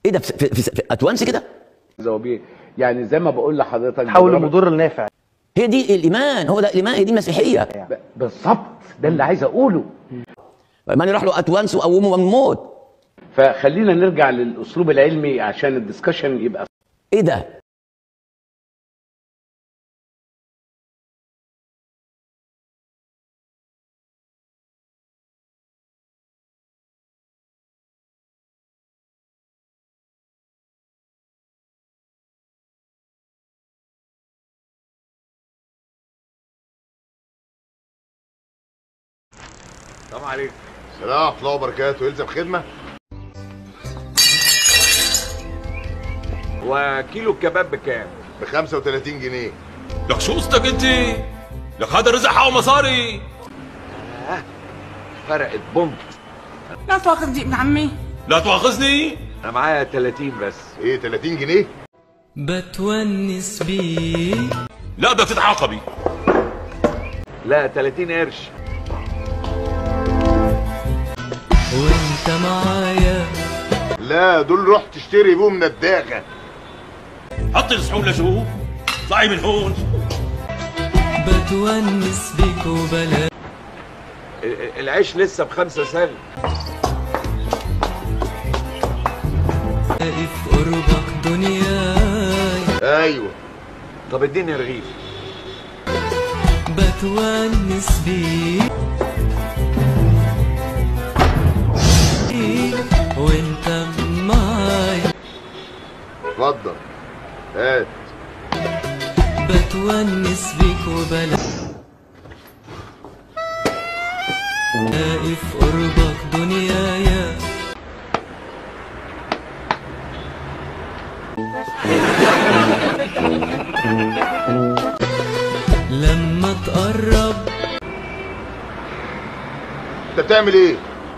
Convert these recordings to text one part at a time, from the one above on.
ايه ده في, في, في, في اتوانس كده زوابيه يعني زي ما بقول لحضرتك حول بضرب- المضر النافع هي دي الايمان هو ده الايمان هي دي المسيحيه ب- بالظبط ده اللي عايز اقوله من يروح له اتوانس وقومه من الموت فخلينا نرجع للاسلوب العلمي عشان الدسكشن يبقى ايه ده السلام عليكم السلام ورحمة الله وبركاته يلزم خدمة وكيلو الكباب بكام؟ ب 35 جنيه لك شو قصتك انت؟ لك هذا رزق حقه مصاري فرقت بومب لا تواخذني ابن عمي لا تواخذني انا معايا 30 بس ايه 30 جنيه بتونس بيك لا بدك تتعاقبي لا 30 قرش وانت معايا لا دول روح تشتري بيهم من الداغة حطي الصحون لشوف اطلعي من هون بتونس بيك وبلا ال- العيش لسه بخمسة سنت في قربك دنياي ايوه طب اديني رغيف بتونس بيك وانت معايا اتفضل هات بتونس بيك وبلا في قربك دنيايا لما تقرب انت بتعمل ايه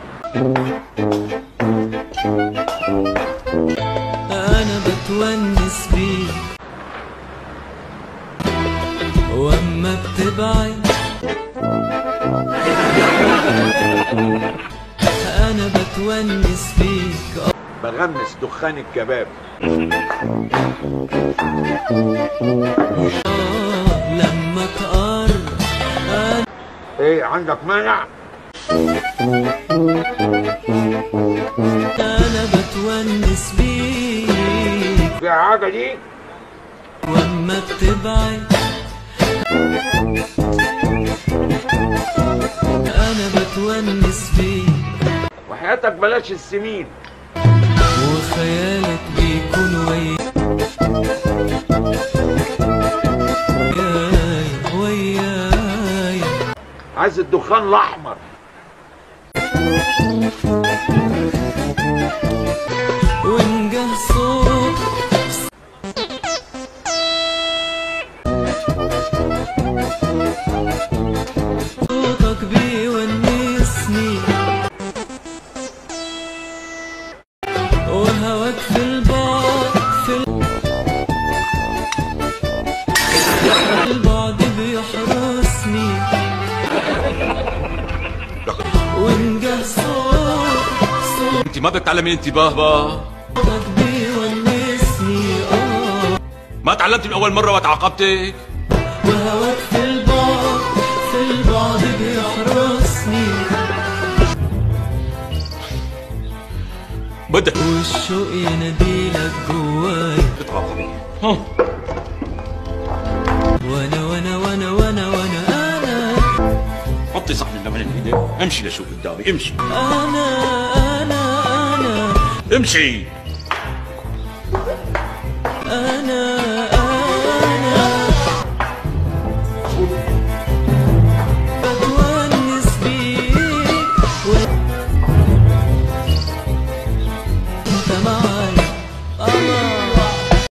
انا بتونس بيك واما بتبعد انا بتونس بيك بغمس دخان الكباب آه لما تقرب انا ايه عندك مانع؟ انا بتونس بيك في حاجة دي؟ واما بتبعد انا بتونس بيك وحياتك بلاش السمين وخيالك بيكون وياي وياي عايز الدخان الاحمر ونجه صوت صوتك بيونسني وهواك في البعد في ال- البعد بيحرسني ونجه صوت صوتك انت ما بدك تعلمي انتباه بقى بيونسني اه ما تعلمتي من اول مره وتعاقبتك وهواك في البعد في البعد بيحرسني بدك والشوق يناديلك جواي تتعاقبي ها وانا وانا وانا وانا وانا انا حطي صحن اللبن بايدك امشي لشوف قدامي امشي انا انا انا امشي انا